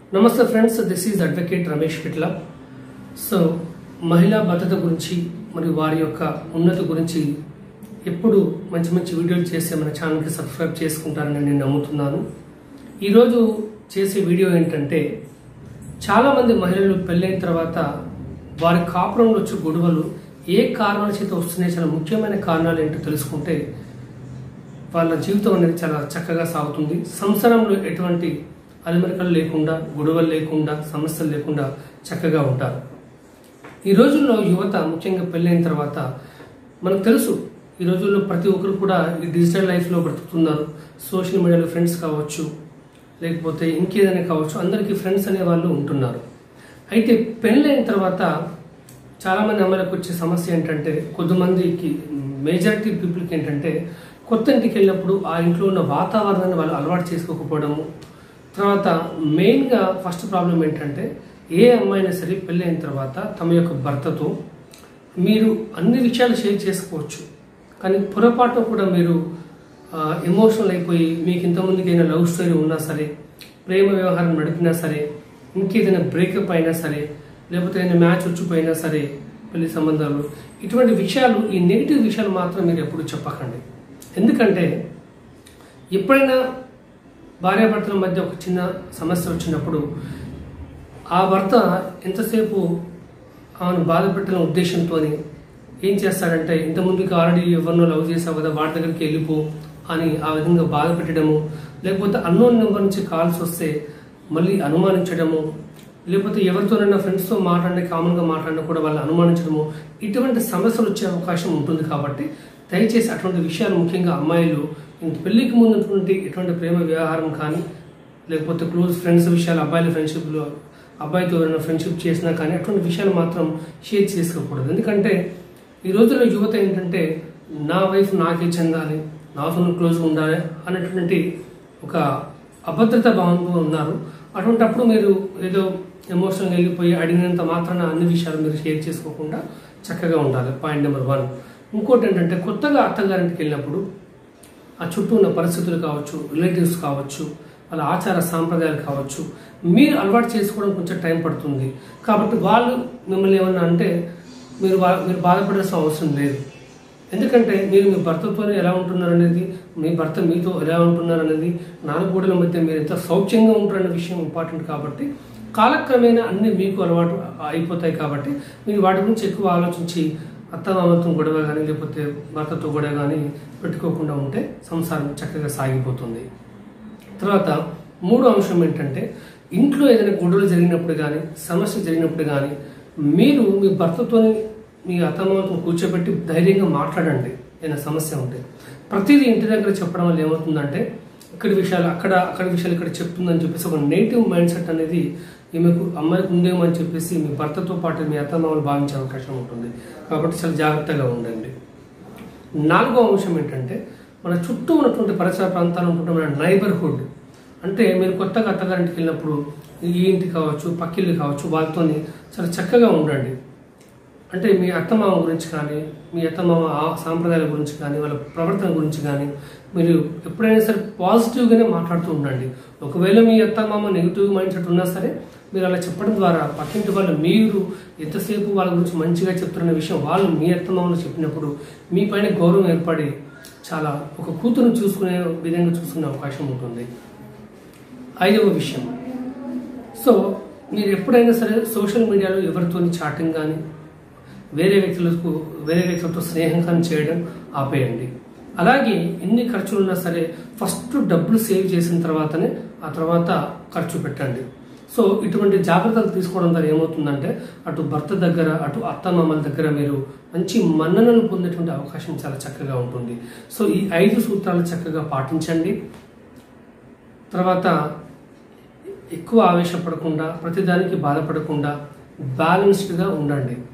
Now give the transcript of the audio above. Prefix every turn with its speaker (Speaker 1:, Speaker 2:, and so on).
Speaker 1: నమస్తే friends this is advocate Ramesh Pitla so మహిళా భద్రత గురించి మరియు వారి యొక్క ఉన్నతి గురించి ఎప్పుడు మంచి మంచి వీడియోలు చేసే మన ఛానల్కి సబ్స్క్రైబ్ చేసుకుంటారని నేను నమ్ముతున్నాను ఈరోజు చేసే వీడియో ఏంటంటే చాలామంది మహిళలు పెళ్ళైన తర్వాత వారి కాపురంలో వచ్చే గొడవలు ఏ కారణాల చేత వస్తున్నాయి చాలా ముఖ్యమైన కారణాలు ఏంటో తెలుసుకుంటే వాళ్ళ జీవితం అనేది చాలా చక్కగా సాగుతుంది సంసారంలో ఎటువంటి అలిమరికలు లేకుండా గొడవలు లేకుండా సమస్యలు లేకుండా చక్కగా ఉంటారు ఈ రోజుల్లో యువత ముఖ్యంగా పెళ్ళైన తర్వాత మనకు తెలుసు ఈ రోజుల్లో ప్రతి ఒక్కరు కూడా ఈ డిజిటల్ లైఫ్లో బ్రతుకుతున్నారు సోషల్ మీడియాలో ఫ్రెండ్స్ కావచ్చు లేకపోతే ఇంకేదైనా కావచ్చు అందరికీ ఫ్రెండ్స్ అనే వాళ్ళు ఉంటున్నారు అయితే పెళ్ళైన తర్వాత చాలామంది అమ్మాయిలకు వచ్చే సమస్య ఏంటంటే కొద్దిమందికి మేజారిటీ పీపుల్కి ఏంటంటే కొత్త ఇంటికి వెళ్ళినప్పుడు ఆ ఇంట్లో ఉన్న వాతావరణాన్ని వాళ్ళు అలవాటు చేసుకోకపోవడము తర్వాత మెయిన్గా ఫస్ట్ ప్రాబ్లం ఏంటంటే ఏ అమ్మాయినా సరే పెళ్ళైన తర్వాత తమ యొక్క భర్తతో మీరు అన్ని విషయాలు షేర్ చేసుకోవచ్చు కానీ పొరపాటు కూడా మీరు ఎమోషనల్ అయిపోయి మీకు ఇంతమందికి అయినా లవ్ స్టోరీ ఉన్నా సరే ప్రేమ వ్యవహారం నడిపినా సరే ఇంకేదైనా బ్రేకప్ అయినా సరే లేకపోతే ఏదైనా మ్యాచ్ వచ్చిపోయినా సరే పెళ్లి సంబంధాలు ఇటువంటి విషయాలు ఈ నెగిటివ్ విషయాలు మాత్రం మీరు ఎప్పుడు చెప్పకండి ఎందుకంటే ఎప్పుడైనా భార్యాభర్తల మధ్య ఒక చిన్న సమస్య వచ్చినప్పుడు ఆ భర్త ఎంతసేపు ఆమెను బాధ పెట్టిన ఉద్దేశంతో ఏం చేస్తాడంటే ఇంతకుముందుకు ఆల్రెడీ ఎవరినో లవ్ చేసావు కదా వాడి దగ్గరికి వెళ్ళిపో అని ఆ విధంగా బాధ పెట్టడము లేకపోతే అన్నోన్ నెంబర్ నుంచి కాల్స్ వస్తే మళ్ళీ అనుమానించడము లేకపోతే ఎవరితోనైనా ఫ్రెండ్స్తో మాట్లాడిన కామన్గా మాట్లాడినా కూడా వాళ్ళు అనుమానించడము ఇటువంటి సమస్యలు వచ్చే అవకాశం ఉంటుంది కాబట్టి దయచేసి అటువంటి విషయాలు ముఖ్యంగా అమ్మాయిలు ఇంత పెళ్లికి ముందుటువంటి ఎటువంటి ప్రేమ వ్యవహారం కానీ లేకపోతే క్లోజ్ ఫ్రెండ్స్ విషయాలు అబ్బాయిల ఫ్రెండ్షిప్లో అబ్బాయితో ఎవరైనా ఫ్రెండ్షిప్ చేసినా కానీ అటువంటి విషయాలు మాత్రం షేర్ చేసుకోకూడదు ఎందుకంటే ఈ రోజుల్లో యువత ఏంటంటే నా వైఫ్ నాకే చెందాలి నాతో క్లోజ్గా ఉండాలి అనేటువంటి ఒక అభద్రత భావంతో ఉన్నారు అటువంటప్పుడు మీరు ఏదో ఎమోషనల్గా వెళ్ళిపోయి అడిగినంత మాత్రాన అన్ని విషయాలు మీరు షేర్ చేసుకోకుండా చక్కగా ఉండాలి పాయింట్ నెంబర్ వన్ ఇంకోటి ఏంటంటే కొత్తగా అత్తగారింటికి వెళ్ళినప్పుడు ఆ చుట్టూ ఉన్న పరిస్థితులు కావచ్చు రిలేటివ్స్ కావచ్చు వాళ్ళ ఆచార సాంప్రదాయాలు కావచ్చు మీరు అలవాటు చేసుకోవడం కొంచెం టైం పడుతుంది కాబట్టి వాళ్ళు మిమ్మల్ని ఏమన్నా అంటే మీరు వా- మీరు బాధపడాల్సిన అవసరం లేదు ఎందుకంటే మీరు మీ భర్తతో ఎలా ఉంటున్నారు అనేది మీ భర్త మీతో ఎలా ఉంటున్నారు అనేది నాలుగు గోడల మధ్య మీరు ఎంత సౌఖ్యంగా ఉంటారనే విషయం ఇంపార్టెంట్ కాబట్టి కాలక్రమేణా అన్ని మీకు అలవాటు అయిపోతాయి కాబట్టి మీరు వాటి గురించి ఎక్కువ ఆలోచించి అత్తమామతో గొడవ కానీ లేకపోతే భర్తతో గొడవ కానీ పెట్టుకోకుండా ఉంటే సంసారం చక్కగా సాగిపోతుంది తర్వాత మూడో అంశం ఏంటంటే ఇంట్లో ఏదైనా గొడవలు జరిగినప్పుడు కానీ సమస్య జరిగినప్పుడు కానీ మీరు మీ భర్తతోని మీ అత్తమామతో కూర్చోబెట్టి ధైర్యంగా మాట్లాడండి ఏదైనా సమస్య ఉంటే ప్రతిదీ ఇంటి దగ్గర చెప్పడం వల్ల ఏమవుతుందంటే ఇక్కడ విషయాలు అక్కడ అక్కడ విషయాలు ఇక్కడ చెప్తుందని చెప్పేసి ఒక నెగిటివ్ మైండ్ సెట్ అనేది ఈమెకు అమ్మాయికి ఉందేమో అని చెప్పేసి మీ భర్తతో పాటు మీ అత్తమామలు భావించే అవకాశం ఉంటుంది కాబట్టి చాలా జాగ్రత్తగా ఉండండి నాలుగో అంశం ఏంటంటే మన చుట్టూ ఉన్నటువంటి పరిసర ప్రాంతాలు ఉంటుంటే మన నైబర్హుడ్ అంటే మీరు కొత్తగా అత్తగారింటికి వెళ్ళినప్పుడు ఈ ఇంటి కావచ్చు పక్కిల్లు కావచ్చు వాళ్ళతో చాలా చక్కగా ఉండండి అంటే మీ అత్తమామ గురించి కానీ మీ అత్తమామ ఆ సాంప్రదాయాల గురించి కానీ వాళ్ళ ప్రవర్తన గురించి కానీ మీరు ఎప్పుడైనా సరే పాజిటివ్గానే మాట్లాడుతూ ఉండండి ఒకవేళ మీ అత్తమామ నెగిటివ్ మైండ్ సెట్ ఉన్నా సరే మీరు అలా చెప్పడం ద్వారా పక్కింటి వాళ్ళు మీరు ఎంతసేపు వాళ్ళ గురించి మంచిగా చెప్తున్న విషయం వాళ్ళు మీ అత్తమామలు చెప్పినప్పుడు మీ పైన గౌరవం ఏర్పడి చాలా ఒక కూతురు చూసుకునే విధంగా చూసుకునే అవకాశం ఉంటుంది ఐదవ విషయం సో మీరు ఎప్పుడైనా సరే సోషల్ మీడియాలో ఎవరితో చాటింగ్ కానీ వేరే వ్యక్తులకు వేరే వ్యక్తులతో స్నేహం కానీ చేయడం ఆపేయండి అలాగే ఎన్ని ఖర్చులు ఉన్నా సరే ఫస్ట్ డబ్బులు సేవ్ చేసిన తర్వాతనే ఆ తర్వాత ఖర్చు పెట్టండి సో ఇటువంటి జాగ్రత్తలు తీసుకోవడం ద్వారా ఏమవుతుందంటే అటు భర్త దగ్గర అటు అత్తమామల దగ్గర మీరు మంచి మన్ననలు పొందేటువంటి అవకాశం చాలా చక్కగా ఉంటుంది సో ఈ ఐదు సూత్రాలు చక్కగా పాటించండి తర్వాత ఎక్కువ ఆవేశపడకుండా ప్రతిదానికి బాధపడకుండా బ్యాలెన్స్డ్గా ఉండండి